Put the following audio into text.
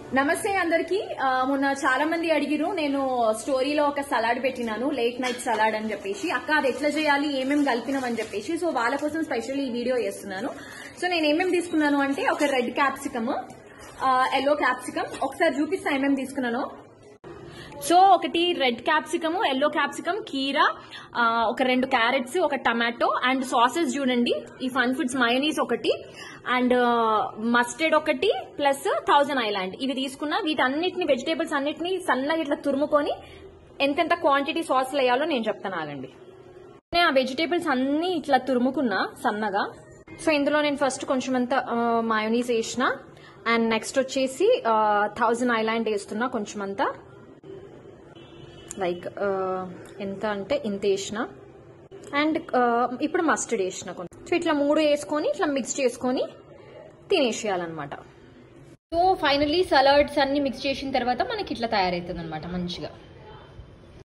నమస్తే అందరికి ఆ, మొన్న చాలా మంది అడిగిరు నేను స్టోరీలో ఒక సలాడ్ పెట్టినాను లేట్ నైట్ సలాడ్ అని చెప్పేసి అక్క అది ఎట్లా చేయాలి ఏమేమి కలిపినాం అని చెప్పేసి సో వాళ్ళ కోసం స్పెషల్ ఈ వీడియో చేస్తున్నాను సో నేను ఏమేమి తీసుకున్నాను అంటే ఒక రెడ్ క్యాప్సికమ్ ఎల్లో క్యాప్సికమ్ ఒకసారి చూపిస్తా ఏమేమి తీసుకున్నాను సో ఒకటి రెడ్ క్యాప్సికమ్ ఎల్లో క్యాప్సికమ్ కీరా ఆ, ఒక రెండు క్యారెట్స్ ఒక టమాటో అండ్ సాసెస్ చూడండి ఈ ఫన్ ఫుడ్స్ మయోనీస్ ఒకటి అండ్ మస్టర్డ్ ఒకటి ప్లస్ థౌజండ్ ఐలాండ్ ఇవి తీసుకున్నా వీటన్నిటిని వెజిటేబుల్స్ అన్నిటిని సన్నగా ఇట్లా తురుముకొని ఎంతెంత క్వాంటిటీ సాస్లు వేయాలో నేను చెప్తాను ఆగండి నేను ఆ వెజిటేబుల్స్ అన్ని ఇట్లా తురుముకున్నా సన్నగా సో ఇందులో నేను ఫస్ట్ కొంచెం అంత మయోనీస్ వేసిన అండ్ నెక్స్ట్ వచ్చేసి థౌజండ్ ఐలాండ్ వేస్తున్నా కొంచెం అంతా లైక్ ఎంత అంటే ఇంత వేసిన అండ్ ఇప్పుడు మస్టర్డ్ వేసిన కొంచెం సో ఇట్లా మూడు వేసుకొని ఇట్లా మిక్స్ చేసుకొని తినేసేయాలన్నమాట సో ఫైనల్లీ సలాడ్స్ అన్ని మిక్స్ చేసిన తర్వాత మనకి ఇట్లా తయారవుతుంది అనమాట మంచిగా